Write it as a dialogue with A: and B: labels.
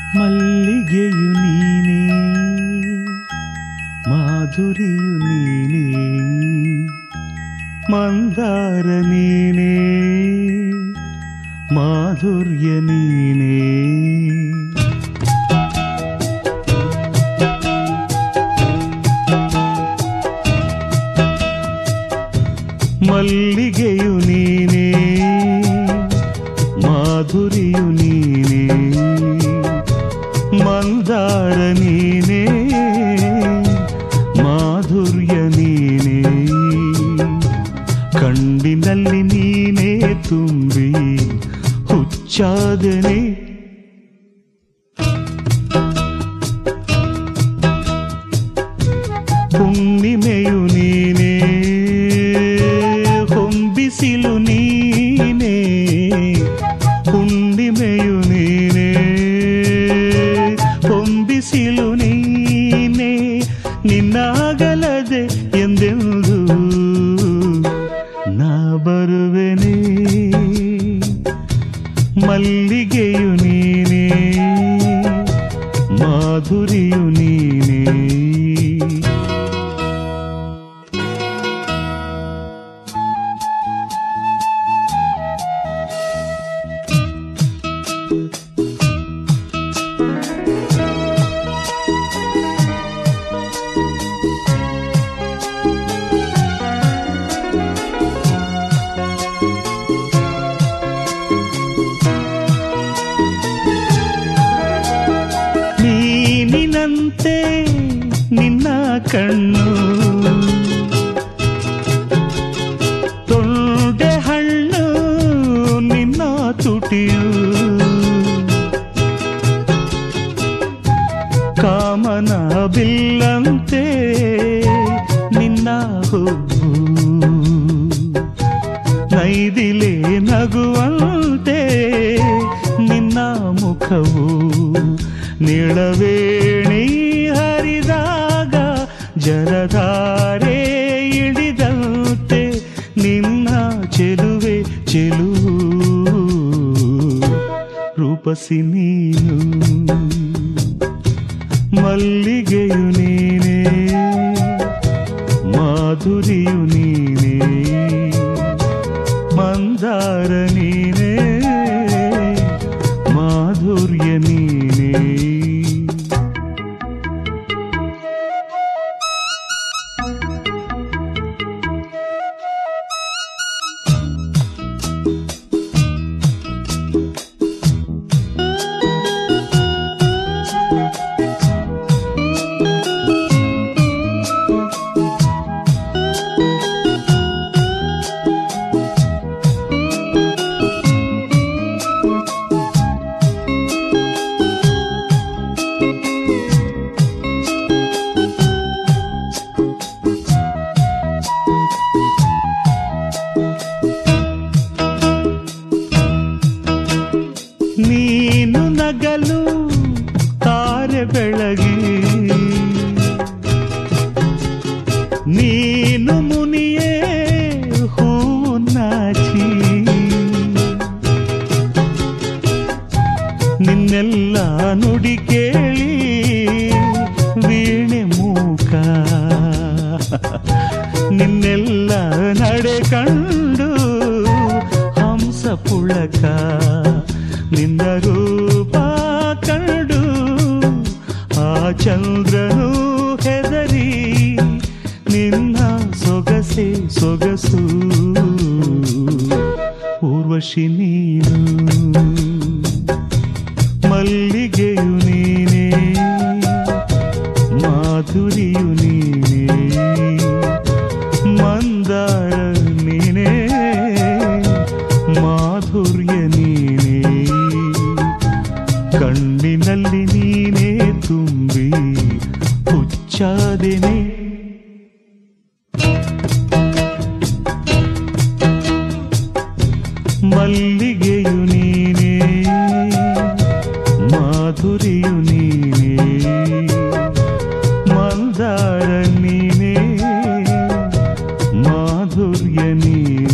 A: ಮಲ್ಲಿಗೆಯು ನೀನೇ ಮಾಧುರಿಯು ನೀನೇ ಮಂದಾರ ನೀನೇ ಮಾಧುರ್ಯ ನೀನೇ ಮಲ್ಲಿಗೆಯು ನೀನೇ ಮಾಧುರಿಯು ನೀನೇ ಮಂದಾರ ನೀನೇ ಮಾಧುರ್ಯ ನೀನೇ ಕಣ್ಣಿನಲ್ಲಿ ನೀನೇ ತುಂಬಿ ಹುಚ್ಚಾದನೆ ಹುಣ್ಣಿಮೆಯು ನೀನೇ ಹೊಂಬಿಸಿಲು ನೀನೇ ಹುಣ್ಣಿಮೆಯು ನೀನೇ ಹೊಂಬಿಸಿಲು ನೀನೇ ನಿನ್ನಾಗಲದೆ ಎಂದೆಂದು ನಾ ಬರುವೆನೇ ಮಲ್ಲಿಗೆಯು ನೀನೇ ಮಾಧುರಿಯು ನೀನೇ ನೀನಿನಂತೆ ನಿನ್ನ ಕಣ್ಣು ತೊಂಡೆ ಹಣ್ಣು ನಿನ್ನ ತುಟಿಯು ಕಾಮನ ಬಿಲ್ಲಂತೆ ನಿನ್ನ ಹುಬ್ಬು ನೈದಿಲೆ ನಗುವಂತೆ ನಿನ್ನ ಮುಖವು ನಿಳವೇಣಿ ಹರಿದಾಗ ಜಲಧಾರೆ ಇಳಿದಂತೆ ನಿನ್ನ ಚೆಲುವೆ ಚೆಲುವು ರೂಪಸಿ ನೀನು ಮಲ್ಲಿಗೆಯು ನೀನೇ ಮಾಧುರಿಯು ನೀನೇ ಮಂದಾರ ನೀನೇ ಮಾಧುರ್ಯ ನೀನೇ ನೀನು ನಗಲು ತಾರೆ ಬೆಳಗಿ ನೀನು ಮುನಿಯೇ ಹೂ ನಾಚಿ ನಿನ್ನೆಲ್ಲ ನುಡಿ ಕೇಳಿ ವೀಣೆ ಮೂಕ ನಿನ್ನೆಲ್ಲ ನಡೆ ಕಂಡು ಹಂಸ ಪುಳಕ ನಿನ್ನ ರೂಪ ಕಂಡು ಆ ಚಂದ್ರನು ಹೆದರಿ ನಿನ್ನ ಸೊಗಸೆ ಸೊಗಸು ಊರ್ವಶಿ ನೀನು ಮಲ್ಲಿಗೆಯು ನೀನೇ ಮಾಧುರಿಯು ನೀನೇ ಮಂದಾರ ನೀನೇ ಮಾಧುರ್ಯ ನೀನೇ ಕಣ್ಣಿನಲ್ಲಿ ನೀನೇ ತುಂಬಿ ಹುಚ್ಚಾದೆನೆ ಮಲ್ಲಿಗೆಯು ನೀನೇ ಮಾಧುರಿಯು ನೀನೇ ಮಂದಾರ ನೀನೇ ಮಾಧುರ್ಯ ನೀನೇ